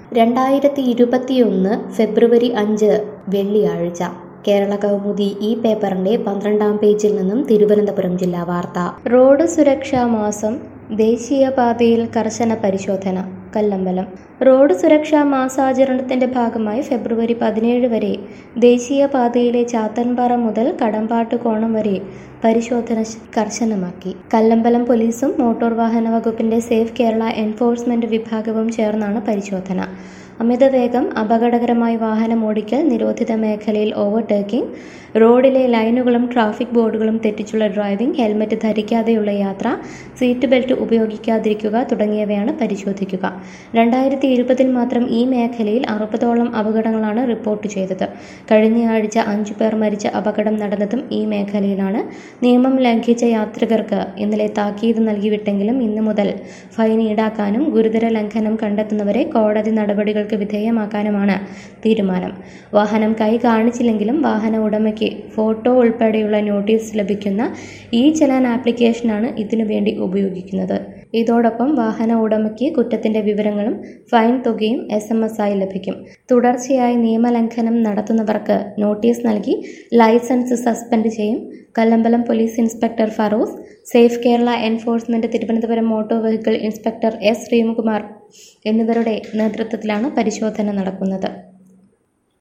രണ്ടായിരത്തി ഇരുപത്തിയൊന്ന് ഫെബ്രുവരി അഞ്ച് വെള്ളിയാഴ്ച കേരള കൗമുദി ഈ പേപ്പറിന്റെ പന്ത്രണ്ടാം പേജിൽ നിന്നും തിരുവനന്തപുരം ജില്ലാ വാർത്ത റോഡ് സുരക്ഷാ മാസം ദേശീയപാതയിൽ കർശന പരിശോധന കല്ലമ്പലം റോഡ് സുരക്ഷാ മാസാചരണത്തിന്റെ ഭാഗമായി ഫെബ്രുവരി പതിനേഴ് വരെ ദേശീയപാതയിലെ ചാത്തൻപാറ മുതൽ കടമ്പാട്ട് കോണം വരെ പരിശോധന കർശനമാക്കി കല്ലമ്പലം പോലീസും മോട്ടോർ വാഹന വകുപ്പിന്റെ സേഫ് കേരള എൻഫോഴ്സ്മെന്റ് വിഭാഗവും ചേർന്നാണ് പരിശോധന അമിതവേഗം അപകടകരമായി വാഹനം ഓടിക്കൽ നിരോധിത മേഖലയിൽ ഓവർടേക്കിംഗ് റോഡിലെ ലൈനുകളും ട്രാഫിക് ബോർഡുകളും തെറ്റിച്ചുള്ള ഡ്രൈവിംഗ് ഹെൽമറ്റ് ധരിക്കാതെയുള്ള യാത്ര സീറ്റ് ബെൽറ്റ് ഉപയോഗിക്കാതിരിക്കുക തുടങ്ങിയവയാണ് പരിശോധിക്കുക രണ്ടായിരത്തി ഇരുപതിൽ മാത്രം ഈ മേഖലയിൽ അറുപതോളം അപകടങ്ങളാണ് റിപ്പോർട്ട് ചെയ്തത് കഴിഞ്ഞയാഴ്ച അഞ്ചു പേർ മരിച്ച അപകടം നടന്നതും ഈ മേഖലയിലാണ് നിയമം ലംഘിച്ച യാത്രികർക്ക് ഇന്നലെ താക്കീത് നൽകിവിട്ടെങ്കിലും ഇന്നു മുതൽ ഫൈൻ ഈടാക്കാനും ഗുരുതര ലംഘനം കണ്ടെത്തുന്നവരെ കോടതി നടപടികൾക്ക് വിധേയമാക്കാനുമാണ് തീരുമാനം വാഹനം കൈ കാണിച്ചില്ലെങ്കിലും വാഹന ഉടമയ്ക്ക് ഫോട്ടോ ഉൾപ്പെടെയുള്ള നോട്ടീസ് ലഭിക്കുന്ന ഈ ചലാൻ ആപ്ലിക്കേഷനാണ് ഇതിനു വേണ്ടി ഉപയോഗിക്കുന്നത് ഇതോടൊപ്പം വാഹന ഉടമയ്ക്ക് കുറ്റത്തിന്റെ വിവരങ്ങളും ഫൈൻ തുകയും എസ് എം എസ് ആയി ലഭിക്കും തുടർച്ചയായി നിയമലംഘനം നടത്തുന്നവർക്ക് നോട്ടീസ് നൽകി ലൈസൻസ് സസ്പെൻഡ് ചെയ്യും Kallambalam police inspector Farooz safe Kerala enforcement Thiruvananthapuram motor vehicle inspector S Sreekumar എന്നിവരുടെ നേതൃത്വത്തിലാണ് പരിശോധന നടക്കുന്നത്